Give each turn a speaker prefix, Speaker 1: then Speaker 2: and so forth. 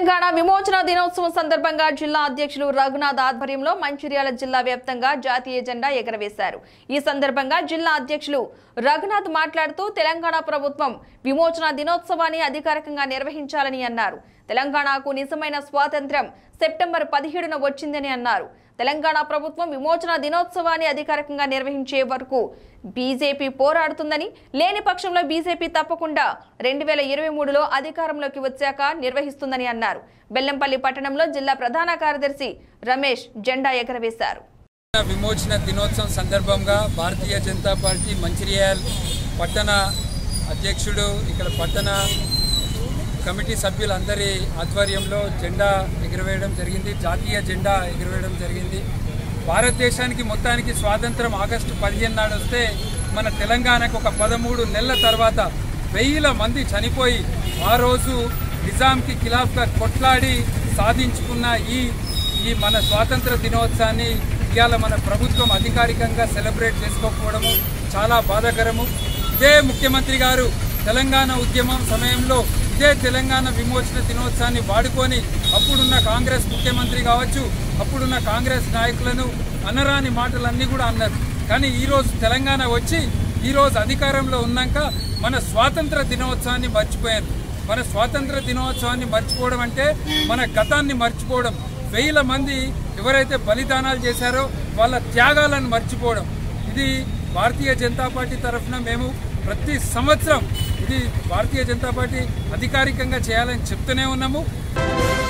Speaker 1: తెలంగాణ విమోచన దినోత్సవం సందర్భంగా జిల్లా అధ్యక్షులు రఘునాథ్ ఆధ్వర్యంలో మంచిర్యాల జిల్లా వ్యాప్తంగా జాతీయ జెండా ఎగరవేశారు ఈ సందర్భంగా జిల్లా అధ్యక్షులు రఘునాథ్ మాట్లాడుతూ తెలంగాణ ప్రభుత్వం విమోచన దినోత్సవాన్ని అధికారికంగా నిర్వహించాలని అన్నారు తెలంగాణకు నిజమైన స్వాతంత్ర్యం సెప్టెంబర్ పదిహేడున వచ్చిందని అన్నారు తెలంగాణ ప్రభుత్వం విమోచన దినోత్సవాన్ని అధికారికంగా నిర్వహించే వరకు బీజేపీ పోరాడుతుందని లేని పక్షంలో బీజేపీ తప్పకుండా రెండు వేల ఇరవై మూడులో అధికారంలోకి వచ్చాక నిర్వహిస్తుందని అన్నారు బెల్లంపల్లి పట్టణంలో జిల్లా ప్రధాన కార్యదర్శి రమేష్ జెండా ఎగరవేశారు
Speaker 2: విమోచన దినోత్సవం సందర్భంగా భారతీయ జనతా పార్టీ మంచిర్యాల్ పట్టణ అధ్యక్షుడు ఇక్కడ పట్టణ కమిటీ సభ్యులందరి ఆధ్వర్యంలో జెండా ఎగురవేయడం జరిగింది జాతీయ జెండా ఎగురవేయడం జరిగింది భారతదేశానికి మొత్తానికి స్వాతంత్రం ఆగస్టు పదిహేను నాడు వస్తే మన తెలంగాణకు ఒక పదమూడు నెలల తర్వాత వెయ్యిల మంది చనిపోయి ఆ రోజు నిజాంకి ఖిలాఫ్గా కొట్లాడి సాధించుకున్న ఈ ఈ మన స్వాతంత్ర దినోత్సవాన్ని ఇవాళ మన ప్రభుత్వం అధికారికంగా సెలబ్రేట్ చేసుకోకపోవడము చాలా బాధాకరము ఇదే ముఖ్యమంత్రి గారు తెలంగాణ ఉద్యమం సమయంలో ఇదే తెలంగాణ విమోచన దినోత్సవాన్ని వాడుకొని అప్పుడున్న కాంగ్రెస్ ముఖ్యమంత్రి కావచ్చు అప్పుడున్న కాంగ్రెస్ నాయకులను అనరాని మాటలన్నీ కూడా అన్నారు కానీ ఈరోజు తెలంగాణ వచ్చి ఈరోజు అధికారంలో ఉన్నాక మన స్వాతంత్ర దినోత్సవాన్ని మర్చిపోయారు మన స్వాతంత్ర దినోత్సవాన్ని మర్చిపోవడం అంటే మన గతాన్ని మర్చిపోవడం వేల మంది ఎవరైతే బలిదానాలు చేశారో వాళ్ళ త్యాగాలను మర్చిపోవడం ఇది భారతీయ జనతా పార్టీ తరఫున మేము ప్రతి సంవత్సరం ఇది భారతీయ జనతా పార్టీ అధికారికంగా చేయాలని చెప్తూనే ఉన్నాము